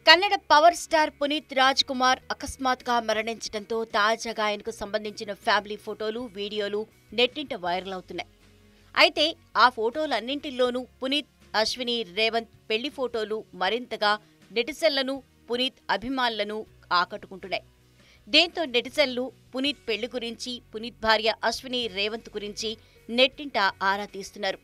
Kannada power star Puneeth Rajkumar అకస్మాత్తుగా మరణించడంతో తాజాగా ఆయనకు సంబంధించిన ఫ్యామిలీ ఫోటోలు వీడియోలు నెట్టింట వైరల్ అవుతున్నాయి అయితే ఆ ఫోటోలన్నింటిలోనూ పునీత్ అశ్విని రేవంత్ పెళ్లి ఫోటోలు మరింతగా నెటిజన్లను పునీత్ అభిమానులను ఆకట్టుకుంటున్నాయి దీంతో నెటిజన్లు పునీత్ పెళ్లి గురించి పునీత్ భార్య అశ్విని రేవంత్ గురించి నెట్టింట ఆరా తీస్తున్నారు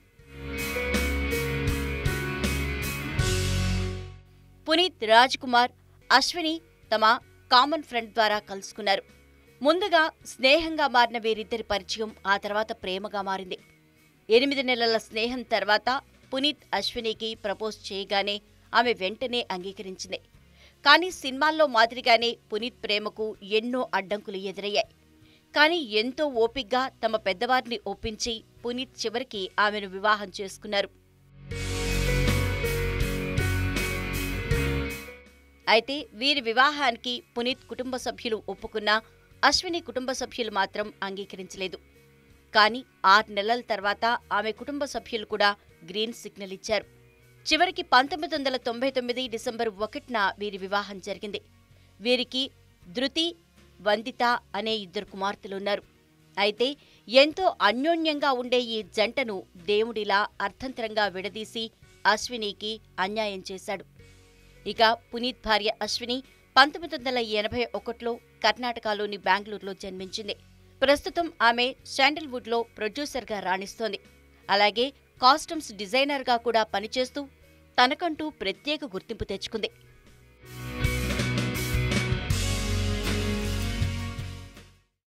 పునీత్ రాజ్ కుమార్ అశ్విని తమ కామన్ ఫ్రెండ్ ద్వారా కలుసుకున్నారు ముందుగా స్నేహంగా మారిన వీరిద్దరి పరిచయం ఆ తర్వాత ప్రేమగా మారింది ఎనిమిది నెలల స్నేహం తర్వాత పునీత్ అశ్వినికి ప్రపోజ్ చేయగానే ఆమె వెంటనే అంగీకరించింది కానీ సినిమాల్లో మాదిరిగానే పునీత్ ప్రేమకు ఎన్నో అడ్డంకులు ఎదురయ్యాయి కానీ ఎంతో ఓపిగ్గా తమ పెద్దవారిని ఒప్పించి పునీత్ చివరికి ఆమెను వివాహం చేసుకున్నారు అయితే వీరి వివాహానికి పునీత్ కుటుంబ సభ్యులు ఒప్పుకున్నా అశ్విని కుటుంబ సభ్యులు మాత్రం అంగీకరించలేదు కానీ ఆరు నెలల తర్వాత ఆమె కుటుంబ సభ్యులు కూడా గ్రీన్ సిగ్నల్ ఇచ్చారు చివరికి పంతొమ్మిది వందల తొంభై తొమ్మిది డిసెంబర్ ఒకటిన వీరి వివాహం జరిగింది వీరికి ధృతి వందిత అనే ఇద్దరు కుమార్తెలున్నారు అయితే ఎంతో అన్యోన్యంగా ఉండే ఈ జంటను దేవుడిలా అర్థంతరంగా విడదీసి అశ్వినికి అన్యాయం చేశాడు ఇక పునీత్ భార్య అశ్విని పంతొమ్మిది వందల ఎనభై ఒకటిలో కర్ణాటకలోని బెంగళూరులో జన్మించింది ప్రస్తుతం ఆమె శాండల్వుడ్లో ప్రొడ్యూసర్గా రాణిస్తోంది అలాగే కాస్ట్యూమ్స్ డిజైనర్గా కూడా పనిచేస్తూ తనకంటూ ప్రత్యేక గుర్తింపు తెచ్చుకుంది